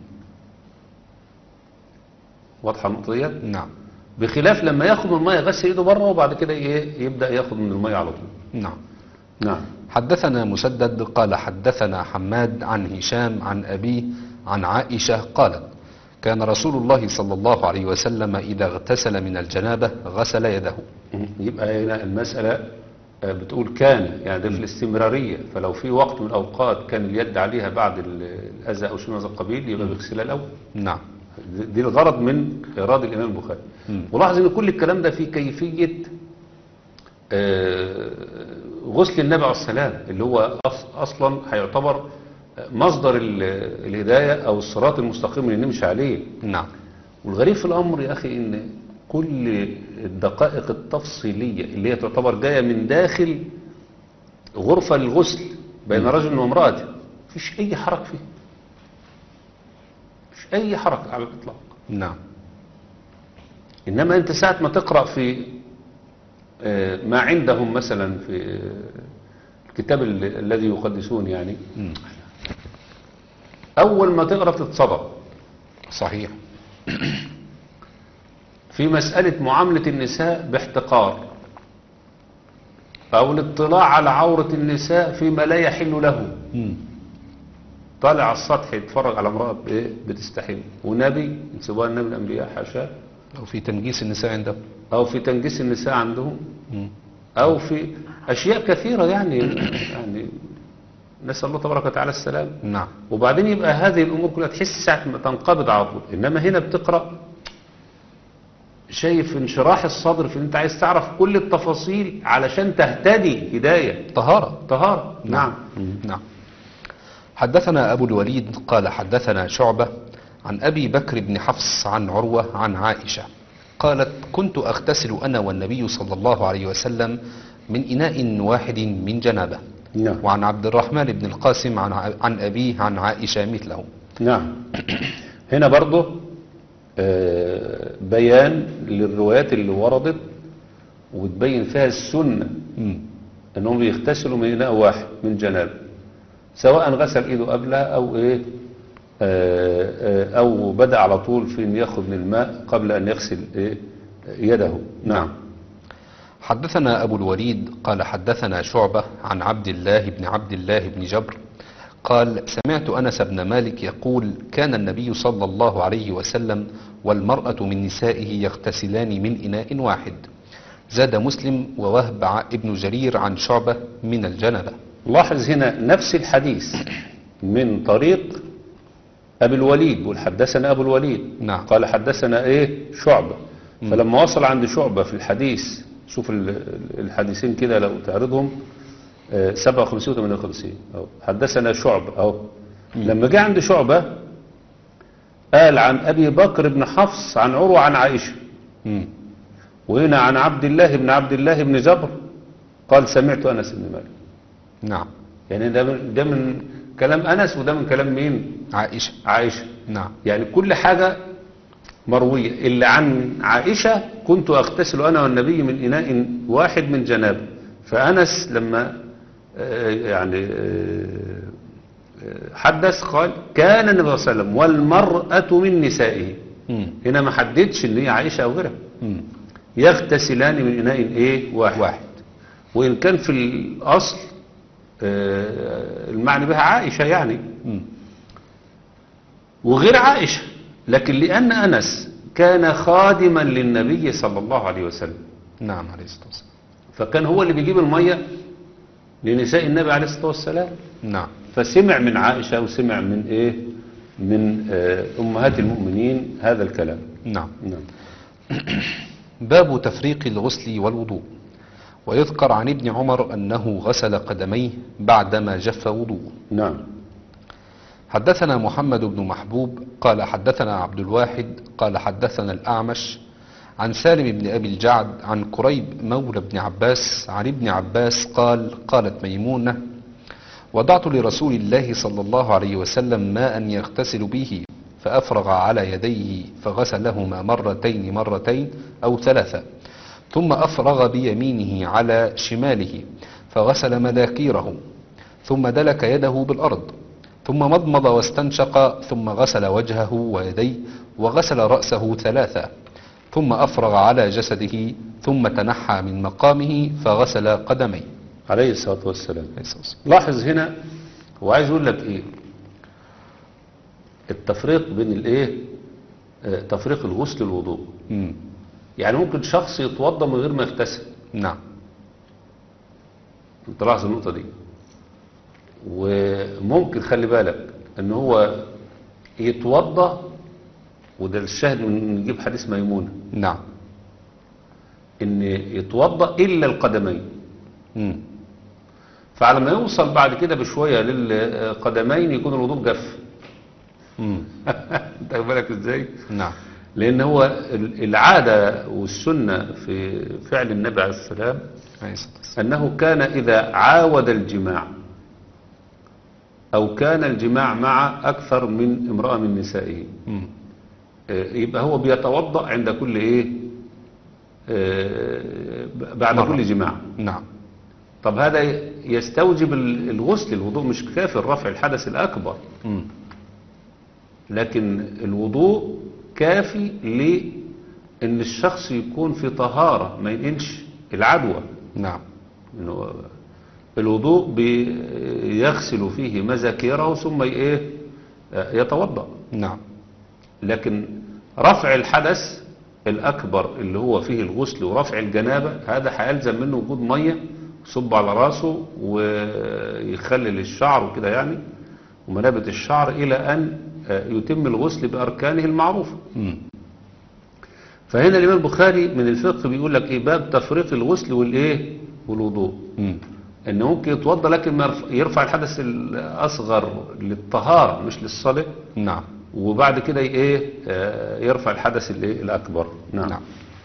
واضحه النقطه ديت نعم بخلاف لما ياخد من الماء يغسل ايده بره وبعد كده ايه يبدا ياخد من الماء على طول نعم نعم حدثنا مسدد قال حدثنا حماد عن هشام عن أبيه عن عائشة قالت كان رسول الله صلى الله عليه وسلم إذا اغتسل من الجنابة غسل يده يبقى هنا المسألة آه، بتقول كان يعني ده في الاستمرارية فلو في وقت من الأوقات كان اليد عليها بعد ال- الأذى أو شيء من هذا القبيل يبقى بيغسلها الأول نعم دي الغرض من إيراد الإمام البخاري مم. ولاحظ إن كل الكلام ده في كيفية آه، غسل النبي عليه السلام اللي هو أص- أصلا هيعتبر مصدر ال- الهداية أو الصراط المستقيم اللي نمشي عليه نعم والغريب في الأمر يا أخي إن كل الدقائق التفصيلية اللي هي تعتبر جاية من داخل غرفة الغسل بين رجل وامرأة مفيش أي حرج فيه مفيش أي حرج على الإطلاق نعم إنما أنت ساعة ما تقرأ في آه، ما عندهم مثلا في آه، الكتاب ال- الذي يقدسون يعني مم. أول ما تقرأ تتصدم صحيح في مسألة معاملة النساء باحتقار أو الاطلاع على عورة النساء فيما لا يحل له مم. طالع على السطح يتفرج على امرأة إيه؟ بتستحل ونبي سواء النبي الأنبياء حاشاه أو في تنجيس النساء عنده أو في تنجيس النساء عندهم مم. أو في أشياء كثيرة يعني يعني نسأل الله تبارك وتعالى السلام نعم وبعدين يبقى هذه الأمور كلها تحس ساعة ما تنقبض على طول إنما هنا بتقرأ شايف انشراح الصدر في إن أنت عايز تعرف كل التفاصيل علشان تهتدي هداية طهارة طهارة نعم نعم حدثنا أبو الوليد قال حدثنا شعبة عن أبي بكر بن حفص عن عروة عن عائشة قالت كنت أغتسل أنا والنبي صلى الله عليه وسلم من إناء واحد من جنابه نعم وعن عبد الرحمن بن القاسم عن, عن أبيه عن عائشة مثله نعم هنا برضه آه، بيان للروايات اللي وردت وتبين فيها السنة مم. انهم بيغتسلوا من اناء واحد من جنابه سواء غسل ايده قبلها او ايه آه، آه، او بدأ على طول في ان ياخذ من الماء قبل ان يغسل ايه يده نعم حدثنا أبو الوليد قال حدثنا شعبة عن عبد الله بن عبد الله بن جبر قال سمعت أنس بن مالك يقول كان النبي صلى الله عليه وسلم والمرأة من نسائه يغتسلان من إناء واحد زاد مسلم ووهب ع- ابن جرير عن شعبة من الجنبة لاحظ هنا نفس الحديث من طريق أبي الوليد بيقول حدثنا أبو الوليد نعم. قال حدثنا إيه شعبة فلما وصل عند شعبة في الحديث شوف ال- ال- الحديثين كده لو تعرضهم آه، 57 و 58 أهو حدثنا شعبة أهو لما جه عند شعبة قال عن أبي بكر بن حفص عن عروة عن عائشة مم. وهنا عن عبد الله بن عبد الله بن جبر قال سمعت أنس بن مالك نعم يعني ده من, ده من كلام أنس وده من كلام مين عائشة عائشة نعم يعني كل حاجة مروية اللي عن عائشة كنت أغتسل أنا والنبي من إناء واحد من جنابه فأنس لما آه، يعني آه، آه، حدث قال كان النبي صلى الله عليه وسلم والمرأة من نسائه مم. هنا ما حددش ان هي عائشة أو غيرها مم. يغتسلان من إناء إيه واحد, واحد. وإن كان في الأصل آه، المعنى بها عائشة يعني مم. وغير عائشة لكن لأن أنس كان خادما للنبي صلى الله عليه وسلم نعم عليه الصلاة والسلام فكان هو اللي بيجيب المية لنساء النبي عليه الصلاة والسلام نعم فسمع من عائشة وسمع من إيه من آه، أمهات المؤمنين هذا الكلام نعم نعم باب تفريق الغسل والوضوء ويذكر عن ابن عمر أنه غسل قدميه بعدما جف وضوءه نعم حدثنا محمد بن محبوب قال حدثنا عبد الواحد قال حدثنا الأعمش عن سالم بن أبي الجعد عن كريب مولى بن عباس عن ابن عباس قال قالت ميمونة وضعت لرسول الله صلى الله عليه وسلم ماء يغتسل به فأفرغ على يديه فغسلهما مرتين مرتين أو ثلاثة ثم أفرغ بيمينه على شماله فغسل مذاكيره ثم دلك يده بالأرض ثم مضمض واستنشق ثم غسل وجهه ويديه وغسل رأسه ثلاثة ثم أفرغ على جسده ثم تنحى من مقامه فغسل قدميه عليه الصلاة والسلام عليه الصلاة والسلام. لاحظ هنا هو عايز يقول لك ايه التفريق بين الايه آه، تفريق الغسل الوضوء مم. يعني ممكن شخص يتوضا من غير ما يغتسل نعم تلاحظ النقطة دي وممكن خلي بالك ان هو يتوضا وده الشاهد من نجيب حديث ميمونة نعم ان يتوضا الا القدمين مم. فعلى ما يوصل بعد كده بشوية للقدمين يكون الوضوء جف مم. انت واخد بالك ازاي نعم لان هو ال- العادة والسنة في فعل النبي عليه السلام عليه الصلاة والسلام. أنه كان إذا عاود الجماع أو كان الجماع مع أكثر من امرأة من نسائه مم. آه، يبقى هو بيتوضأ عند كل إيه آه، بعد مرة. كل جماع نعم طب هذا يستوجب ال- الغسل الوضوء مش كافي رفع الحدث الأكبر مم. لكن الوضوء كافي لأن الشخص يكون في طهارة ما ينقلش العدوى نعم إنه الوضوء بيغسل فيه مذاكيره ثم ايه يتوضا نعم لكن رفع الحدث الأكبر اللي هو فيه الغسل ورفع الجنابة هذا هيلزم منه وجود مية يصب على راسه ويخلل الشعر وكده يعني ومنابت الشعر إلى أن يتم الغسل بأركانه المعروفة مم. فهنا الإمام البخاري من الفقه بيقول لك إيه باب تفريق الغسل والإيه والوضوء مم. إنه ممكن يتوضى لكن ما يرف- يرفع الحدث الأصغر للطهارة مش للصلاة نعم وبعد كده ايه آه، يرفع الحدث الايه الاكبر نعم, نعم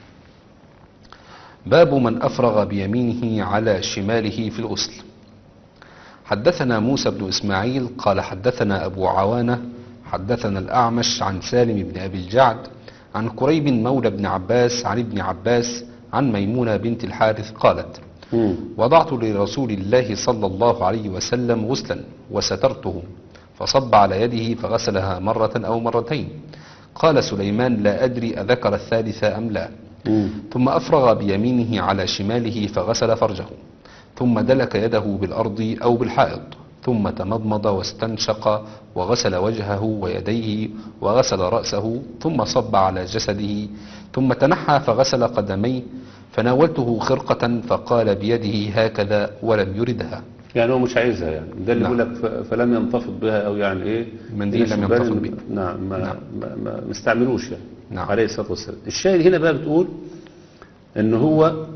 باب من أفرغ بيمينه على شماله في الغسل حدثنا موسى بن إسماعيل قال حدثنا أبو عوانة حدثنا الأعمش عن سالم بن أبي الجعد عن كريب مولى بن عباس عن ابن عباس عن ميمونة بنت الحارث قالت مم. وضعت لرسول الله صلى الله عليه وسلم غسلا وسترته فصب على يده فغسلها مرة أو مرتين قال سليمان لا أدري أذكر الثالثة أم لا مم. ثم أفرغ بيمينه على شماله فغسل فرجه ثم دلك يده بالأرض أو بالحائط ثم تمضمض واستنشق وغسل وجهه ويديه وغسل رأسه ثم صب على جسده ثم تنحى فغسل قدميه فناولته خرقة فقال بيده هكذا ولم يردها يعني هو مش عايزها يعني ده اللي نعم. بيقول لك ف- فلم ينتفض بها او يعني ايه منديل مش لم بالي ينتفض إن- به. نعم ما, نعم. ما, ما, ما استعملوش يعني نعم. عليه الصلاه والسلام الشاهد هنا بقى بتقول ان هو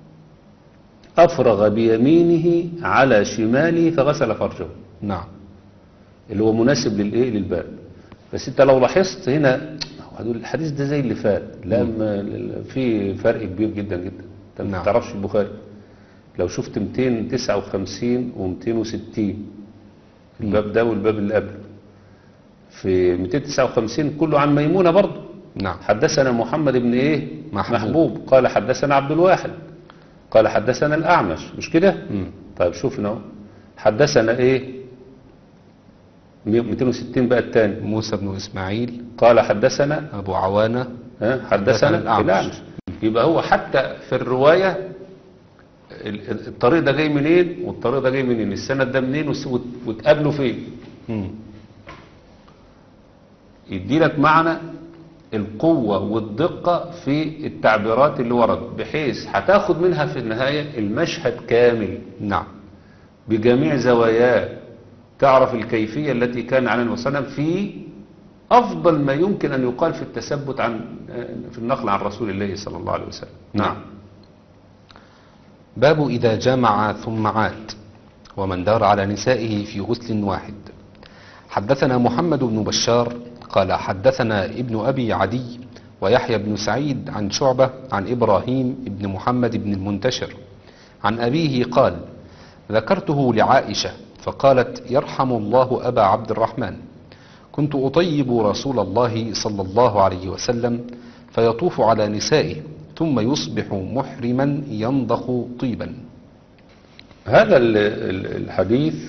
افرغ بيمينه على شماله فغسل فرجه نعم اللي هو مناسب للايه للباب بس انت لو لاحظت هنا هدول الحديث ده زي اللي فات لا ما- في فرق كبير جدا جدا انت ما نعم. تعرفش البخاري لو شفت 259 و260 الباب ده والباب اللي قبله في 259 كله عن ميمونة برضه نعم حدثنا محمد بن ايه محبوب. محبوب قال حدثنا عبد الواحد قال حدثنا الأعمش مش كده مم. طيب شوفنا اهو حدثنا ايه 260 بقى الثاني موسى بن إسماعيل قال حدثنا أبو عوانة ها حدثنا حدثنا الأعمش. الأعمش يبقى هو حتى في الرواية ال- ال- الطريق ده جاي منين والطريق ده جاي منين السند ده منين وس- وت- وتقابلوا فين مم. يدي لك معنى القوة والدقة في التعبيرات اللي وردت بحيث هتاخد منها في النهاية المشهد كامل نعم بجميع زواياه تعرف الكيفية التي كان عليه النبي صلى الله عليه وسلم في أفضل ما يمكن أن يقال في التثبت عن في النقل عن رسول الله صلى الله عليه وسلم نعم باب إذا جامع ثم عاد ومن دار على نسائه في غسل واحد حدثنا محمد بن بشار قال حدثنا ابن أبي عدي ويحيى بن سعيد عن شعبة عن إبراهيم بن محمد بن المنتشر عن أبيه قال ذكرته لعائشة فقالت يرحم الله أبا عبد الرحمن كنت أطيب رسول الله صلى الله عليه وسلم فيطوف على نسائه ثم يصبح محرما ينضخ طيبا هذا ال- ال- الحديث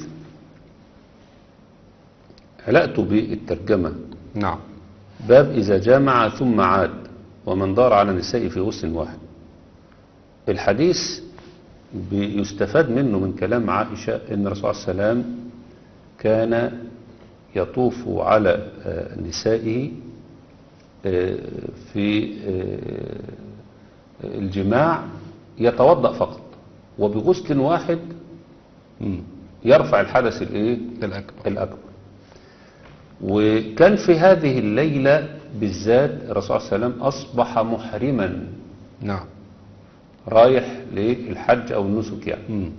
هلأت بالترجمة نعم باب إذا جامع ثم عاد ومن دار على نسائه في غسل واحد الحديث بيستفاد منه من كلام عائشة أن الرسول صلى الله عليه وسلم كان يطوف على آه، نسائه آه، في آه، الجماع يتوضأ فقط وبغسل واحد مم. يرفع الحدث الايه الأكبر الأكبر وكان في هذه الليلة بالذات الرسول صلى الله عليه وسلم أصبح محرما نعم رايح للحج أو النسك يعني مم.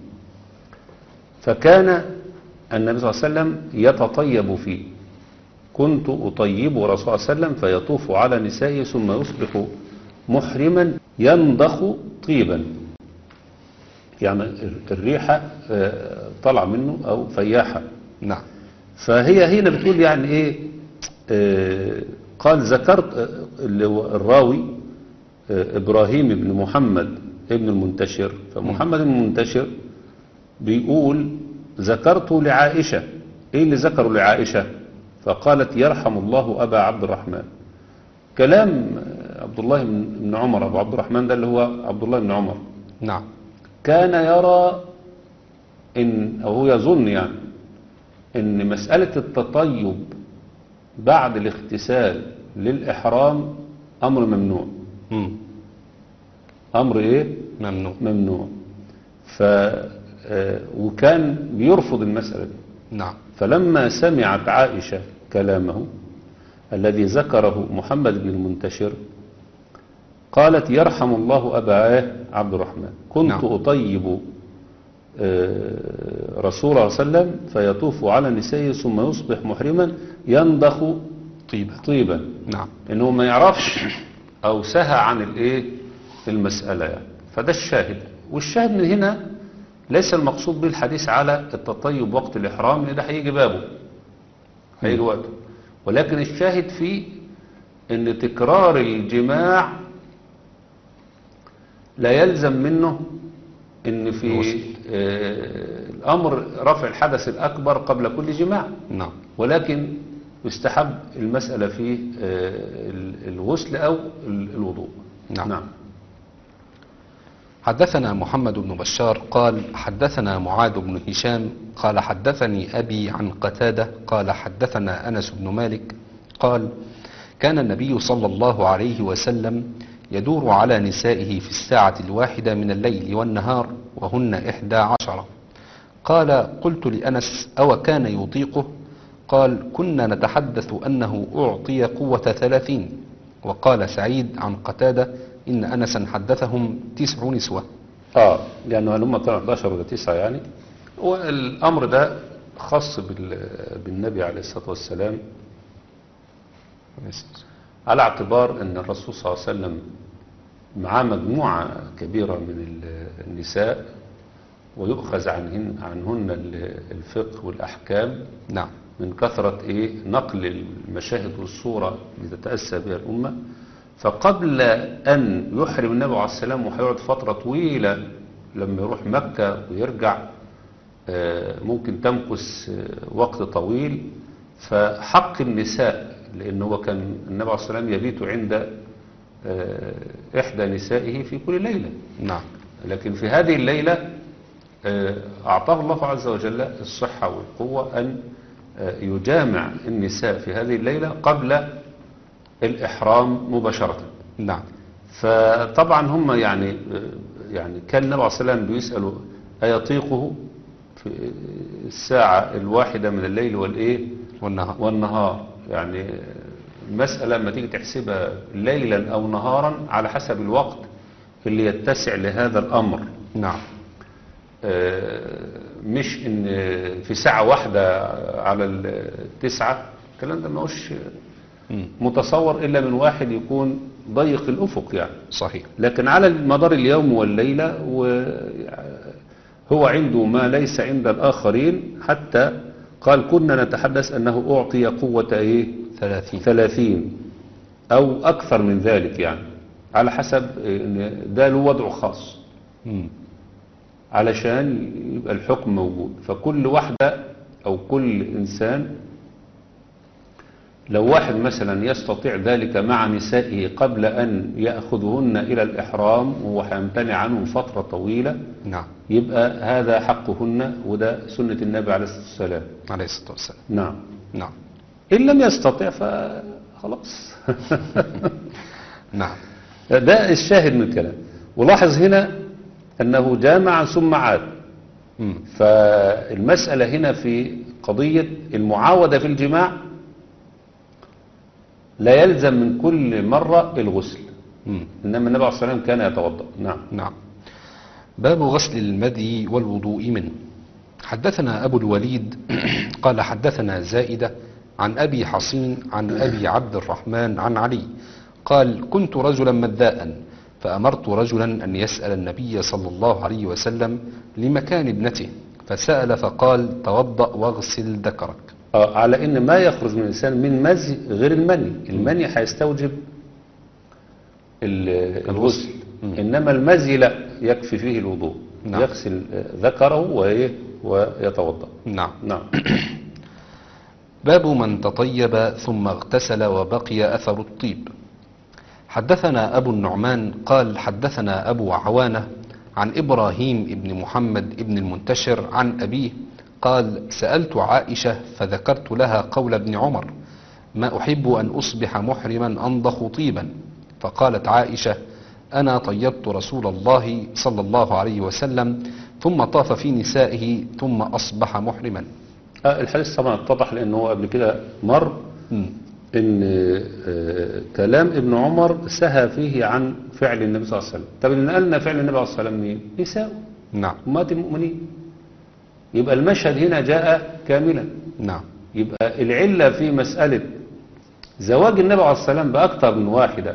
فكان النبي صلى الله عليه وسلم يتطيب فيه كنت أطيب رسول صلى الله عليه وسلم فيطوف على نسائه ثم يصبح محرما ينضخ طيبا يعني الريحة آه، طلع منه أو فياحة نعم فهي هنا بتقول يعني ايه آه قال ذكرت آه، اللي هو الراوي آه ابراهيم بن محمد ابن المنتشر فمحمد بن المنتشر بيقول ذكرت لعائشة ايه اللي ذكروا لعائشة فقالت يرحم الله ابا عبد الرحمن كلام آه، عبد الله بن بن عمر ابو عبد الرحمن ده اللي هو عبد الله بن عمر نعم كان يرى ان او هو يظن يعني ان مسألة التطيب بعد الاغتسال للإحرام أمر ممنوع مم. أمر إيه؟ ممنوع ممنوع ف آه، وكان بيرفض المسألة دي نعم فلما سمعت عائشة كلامه الذي ذكره محمد بن المنتشر قالت يرحم الله أبا عبد الرحمن كنت نعم. أطيب آه، رسول الله صلى الله عليه وسلم فيطوف على نسائه ثم يصبح محرما ينضخ طيبة طيبا نعم انه ما يعرفش او سهى عن الايه المسألة يعني فده الشاهد والشاهد من هنا ليس المقصود به الحديث على التطيب وقت الإحرام لأن ده هيجي بابه هيجي وقته ولكن الشاهد فيه ان تكرار الجماع لا يلزم منه ان في الوصل. آه الامر رفع الحدث الاكبر قبل كل جماع نعم ولكن يستحب المسألة في آه، ال- الغسل أو ال- الوضوء نعم. نعم حدثنا محمد بن بشار قال حدثنا معاذ بن هشام قال حدثني أبي عن قتادة قال حدثنا أنس بن مالك قال كان النبي صلى الله عليه وسلم يدور على نسائه في الساعة الواحدة من الليل والنهار وهن إحدى عشرة قال قلت لأنس أو كان يطيقه قال كنا نتحدث أنه أعطي قوة ثلاثين وقال سعيد عن قتادة إن أنسا حدثهم تسع نسوة اه لأنه هل هم كانوا 11 ولا 9 يعني والأمر ده خاص بال- بالنبي عليه الصلاة والسلام على اعتبار أن الرسول صلى الله عليه وسلم معاه مجموعة كبيرة من ال- النساء ويؤخذ عنهن, عنهن ال- الفقه والأحكام نعم من كثرة إيه نقل المشاهد والصورة اللي تتأسى بها الأمة فقبل أن يحرم النبي عليه السلام وهيقعد فترة طويلة لما يروح مكة ويرجع آه، ممكن تمكث آه، وقت طويل فحق النساء لأن هو كان النبي عليه السلام يبيت عند آه، إحدى نسائه في كل ليلة نعم لكن في هذه الليلة آه، أعطاه الله عز وجل الصحة والقوة أن آه، يجامع النساء في هذه الليلة قبل الإحرام مباشرة نعم فطبعا هم يعني آه، يعني كان النبي عليه الصلاة والسلام بيسألوا أيطيقه في الساعة الواحدة من الليل والإيه والنهار والنهار يعني المسألة لما تيجي تحسبها ليلا أو نهارا على حسب الوقت اللي يتسع لهذا الأمر نعم آه، مش ان في ساعة واحدة على التسعة الكلام ده ما هوش مم. متصور إلا من واحد يكون ضيق الأفق يعني صحيح لكن على مدار اليوم والليلة وهو عنده ما ليس عند الآخرين حتى قال كنا نتحدث أنه أعطي قوة إيه ثلاثين ثلاثين أو أكثر من ذلك يعني على حسب إن ده له وضع خاص مم. علشان يبقى الحكم موجود فكل واحدة أو كل إنسان لو واحد مثلا يستطيع ذلك مع نسائه قبل أن يأخذهن إلى الإحرام وهو هيمتنع عنهم فترة طويلة نعم يبقى هذا حقهن وده سنة النبي عليه الصلاة والسلام عليه الصلاة والسلام نعم نعم إن لم يستطع خلاص نعم ده الشاهد من الكلام ولاحظ هنا أنه جامع ثم عاد مم. فالمسألة هنا في قضية المعاودة في الجماع لا يلزم من كل مرة الغسل مم. إنما النبي عليه الصلاة والسلام كان يتوضأ نعم نعم باب غسل المدي والوضوء منه حدثنا أبو الوليد قال حدثنا زائدة عن أبي حصين عن أبي عبد الرحمن عن علي قال كنت رجلا مداء فأمرت رجلا أن يسأل النبي صلى الله عليه وسلم لمكان ابنته فسأل فقال توضأ واغسل ذكرك آه، على ان ما يخرج من الانسان من مزي غير المني المني هيستوجب ال- الغسل انما المزي لا يكفي فيه الوضوء نعم. يغسل آه، ذكره وإيه؟ ويتوضا نعم نعم باب من تطيب ثم اغتسل وبقي أثر الطيب حدثنا أبو النعمان قال حدثنا أبو عوانة عن إبراهيم ابن محمد ابن المنتشر عن أبيه قال سألت عائشة فذكرت لها قول ابن عمر ما أحب أن أصبح محرما أنضخ طيبا فقالت عائشة أنا طيبت رسول الله صلى الله عليه وسلم ثم طاف في نسائه ثم أصبح محرما آه، الحديث طبعا اتضح لانه هو قبل كده مر مم. ان آه، كلام ابن عمر سهى فيه عن فعل النبي صلى الله عليه وسلم طب اللي نقلنا فعل النبي صلى الله عليه وسلم مين نساء نعم امهات المؤمنين يبقى المشهد هنا جاء كاملا نعم يبقى العلة في مسألة زواج النبي عليه الصلاة والسلام بأكثر من واحدة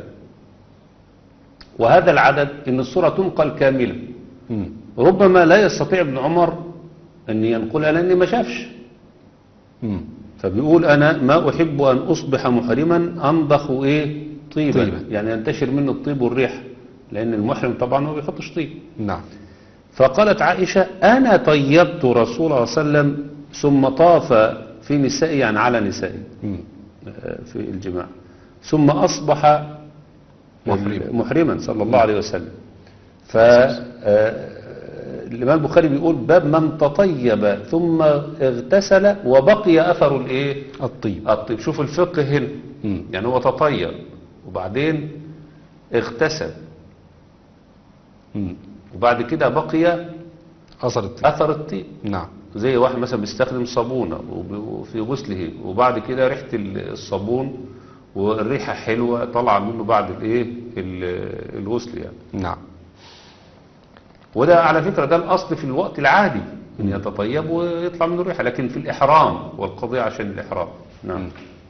وهذا العدد إن الصورة تنقل كاملة مم. ربما لا يستطيع ابن عمر أن ينقلها لأنه ما شافش مم. فبيقول أنا ما أحب أن أصبح محرما أنضخ إيه طيبا طيبا. يعني ينتشر منه الطيب والريح لأن المحرم طبعا ما بيحطش طيب نعم فقالت عائشة أنا طيبت رسول الله صلى الله عليه وسلم ثم طاف في نسائي يعني على نسائي مم. في الجماع ثم أصبح محرما. محرما صلى الله عليه وسلم ف آه، الإمام البخاري بيقول باب من تطيب ثم اغتسل وبقي أثر الإيه الطيب الطيب شوف الفقه هنا مم. يعني هو تطيب وبعدين اغتسل مم. وبعد كده بقي أثر الطيب أثر الطيب نعم زي واحد مثلا بيستخدم صابونة وب- في غسله وبعد كده ريحة ال- الصابون والريحة حلوة طالعة منه بعد الايه ال- الغسل يعني نعم وده على فكرة ده الأصل في الوقت العادي ان يتطيب ويطلع منه الريحة لكن في الإحرام والقضية عشان الإحرام نعم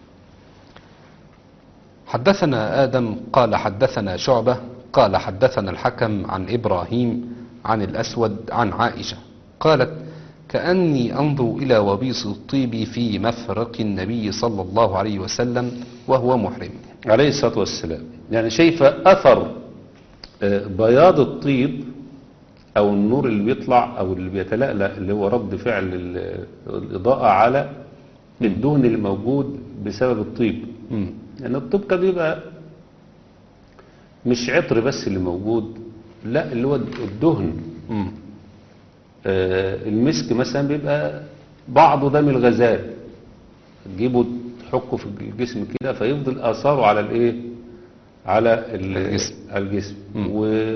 حدثنا آدم قال حدثنا شعبة قال حدثنا الحكم عن إبراهيم عن الأسود عن عائشة قالت كأني أنظر إلى وبيص الطيب في مفرق النبي صلى الله عليه وسلم وهو محرم عليه الصلاة والسلام يعني شايفة أثر آه، بياض الطيب أو النور اللي بيطلع أو اللي بيتلألأ اللي هو رد فعل ال- الإضاءة على الدهن اللي موجود بسبب الطيب مم. يعني الطيب كان بيبقى مش عطر بس اللي موجود لا اللي هو الدهن مم. آه، المسك مثلا بيبقى بعضه ده من الغزال تجيبه تحكه في الجسم كده فيفضل اثاره على الايه على ال- الجسم. على الجسم مم.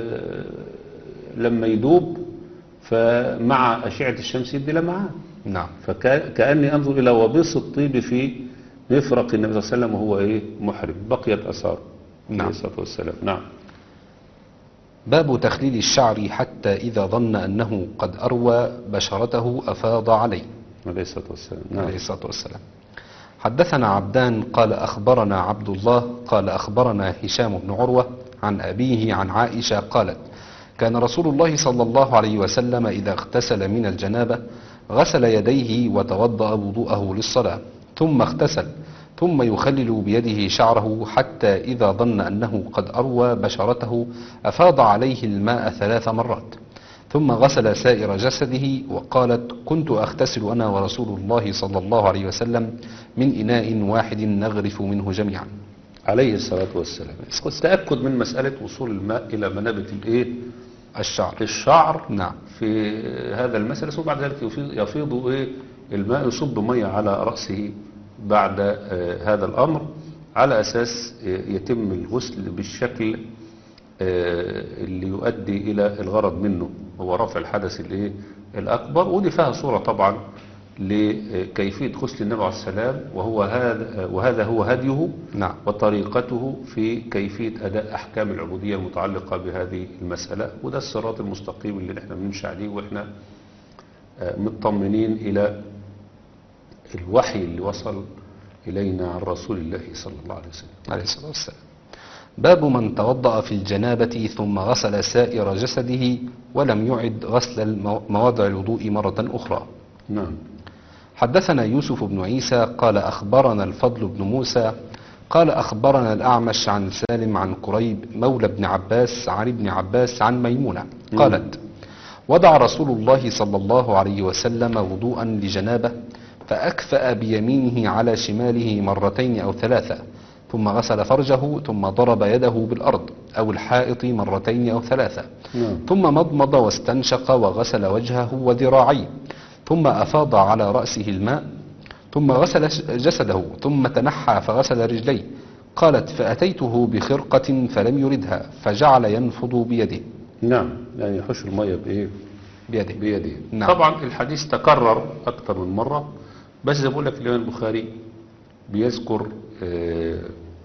ولما يدوب فمع اشعه الشمس يدي لمعان نعم فكاني انظر الى وبيص الطيب في مفرق النبي صلى الله عليه وسلم وهو ايه محرم بقيت اثاره نعم. عليه الصلاه والسلام نعم باب تخليل الشعر حتى إذا ظن أنه قد أروى بشرته أفاض عليه عليه الصلاه والسلام نعم عليه الصلاة والسلام حدثنا عبدان قال أخبرنا عبد الله قال أخبرنا هشام بن عروة عن أبيه عن عائشة قالت كان رسول الله صلى الله عليه وسلم إذا اغتسل من الجنابة غسل يديه وتوضأ وضوءه للصلاة ثم اغتسل ثم يخلل بيده شعره حتى إذا ظن أنه قد أروى بشرته أفاض عليه الماء ثلاث مرات ثم غسل سائر جسده وقالت كنت أغتسل أنا ورسول الله صلى الله عليه وسلم من إناء واحد نغرف منه جميعا عليه الصلاة والسلام التأكد من مسألة وصول الماء إلى منابت الإيه الشعر الشعر نعم في هذا المسألة ثم بعد ذلك يفيض, يفيض إيه الماء يصب مية على رأسه بعد آه هذا الأمر على أساس يتم الغسل بالشكل آه، اللي يؤدي إلى الغرض منه هو رفع الحدث الإيه الأكبر ودي فيها صورة طبعا لكيفية غسل النبي عليه السلام وهو هذا وهذا هو هديه نعم وطريقته في كيفية أداء أحكام العبودية المتعلقة بهذه المسألة وده الصراط المستقيم اللي احنا بنمشي عليه واحنا آه، مطمنين إلى الوحي اللي وصل إلينا عن رسول الله صلى الله عليه وسلم عليه الصلاة والسلام باب من توضأ في الجنابة ثم غسل سائر جسده ولم يعد غسل المو- مواضع الوضوء مرة أخرى نعم حدثنا يوسف بن عيسى قال أخبرنا الفضل بن موسى قال أخبرنا الأعمش عن سالم عن قريب مولى بن عباس عن ابن عباس عن ميمونة قالت وضع رسول الله صلى الله عليه وسلم وضوءا لجنابه فأكفأ بيمينه على شماله مرتين أو ثلاثة ثم غسل فرجه ثم ضرب يده بالأرض أو الحائط مرتين أو ثلاثة نعم ثم مضمض واستنشق وغسل وجهه وذراعيه ثم أفاض على رأسه الماء ثم غسل ش- جسده ثم تنحى فغسل رجليه قالت فأتيته بخرقة فلم يردها فجعل ينفض بيده نعم يعني يحش المية بإيه بيده بيده نعم. طبعا الحديث تكرر أكثر من مرة بس زي ما بقول لك الإمام البخاري بيذكر آه،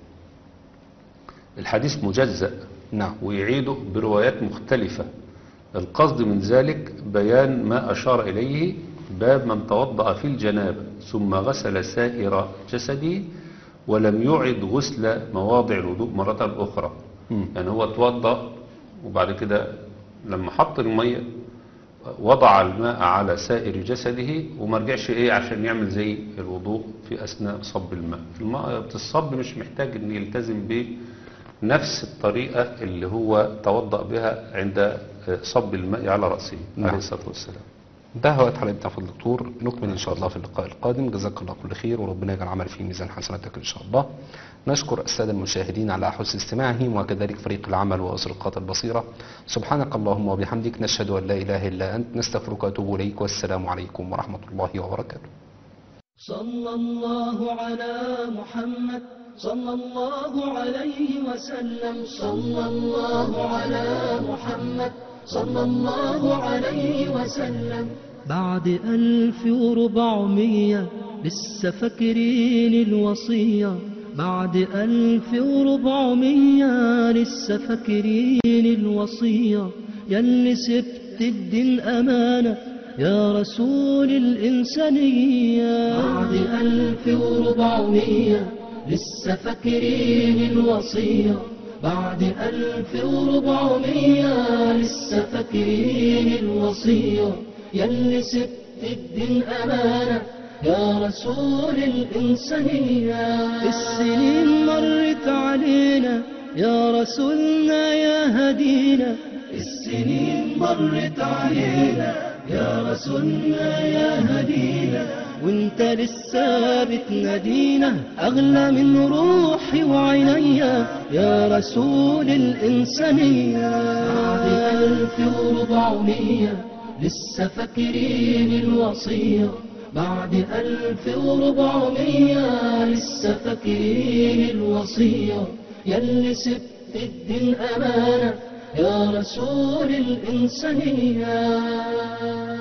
الحديث مجزأ نعم ويعيده بروايات مختلفة القصد من ذلك بيان ما أشار إليه باب من توضأ في الجنابة ثم غسل سائر جسده ولم يعد غسل مواضع الوضوء مرة أخرى مم. يعني هو توضأ وبعد كده لما حط المية وضع الماء على سائر جسده وما رجعش ايه عشان يعمل زي الوضوء في اثناء صب الماء الماء بتصب مش محتاج ان يلتزم بنفس الطريقة اللي هو توضأ بها عند صب الماء على رأسه نعم. عليه الصلاة والسلام ده هو حلقتنا في الدكتور نكمل إن شاء الله في اللقاء القادم جزاك الله كل خير وربنا يجعل عمل في ميزان حسناتك إن شاء الله نشكر السادة المشاهدين على حسن استماعهم وكذلك فريق العمل وأسرقات البصيرة سبحانك اللهم وبحمدك نشهد أن لا إله إلا أنت نستغفرك ونتوب إليك والسلام عليكم ورحمة الله وبركاته صلى الله على محمد صلى الله عليه وسلم صلى الله على محمد صلى الله عليه وسلم بعد ألف وربعمية لسه فاكرين الوصية بعد ألف وربعمية لسه فاكرين الوصية يلي سبت الدين أمانة يا رسول الإنسانية بعد ألف وربعمية لسه فاكرين الوصية بعد ألف وربعمية لسه فاكرين الوصية يلي سبت الدين أمانة يا رسول الإنسانية السنين مرت علينا يا رسولنا يا هدينا السنين مرت علينا يا رسولنا يا هدينا وانت لسه بتنادينا اغلى من روحي وعينيا يا رسول الانسانيه بعد الف وربعمية لسه فاكرين الوصيه بعد ألف وربعمية لسه فاكرين الوصية يلي سبت الدين أمانة يا رسول الإنسانية